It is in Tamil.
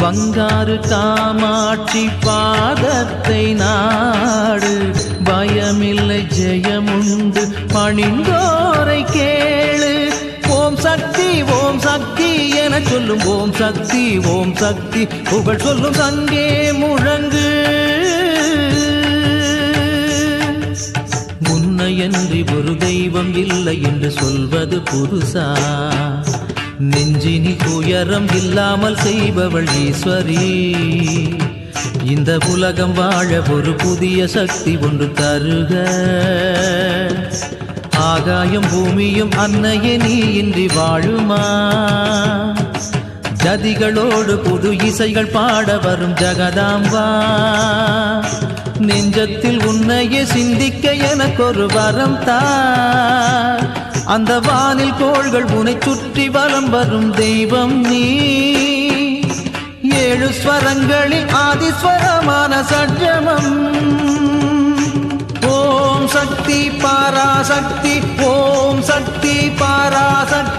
பங்காரு காமாட்சி பாதத்தை நாடு பயமில்லை ஜெயமுண்டு பணிந்தோரை கேளு ஓம் சக்தி ஓம் சக்தி என சொல்லும் ஓம் சக்தி ஓம் சக்தி புகழ் சொல்லும் சங்கே முழங்கு உன்னையன்றி ஒரு தெய்வம் இல்லை என்று சொல்வது புதுசா நெஞ்சினி துயரம் இல்லாமல் செய்பவள் ஈஸ்வரி இந்த உலகம் வாழ ஒரு புதிய சக்தி ஒன்று தருக ஆகாயம் பூமியும் அன்னையே நீ இன்றி வாழுமா ஜதிகளோடு புது இசைகள் பாட வரும் ஜகதாம்பா நெஞ்சத்தில் உன்னையே சிந்திக்க எனக்கொரு வரம் தா அந்த வானில் கோள்கள் உன்னை சுற்றி வலம் வரும் தெய்வம் நீ ஏழு ஸ்வரங்களில் ஆதிஸ்வரமான சட்சமம் ஓம் சக்தி பாராசக்தி ஓம் சக்தி பாராசக்தி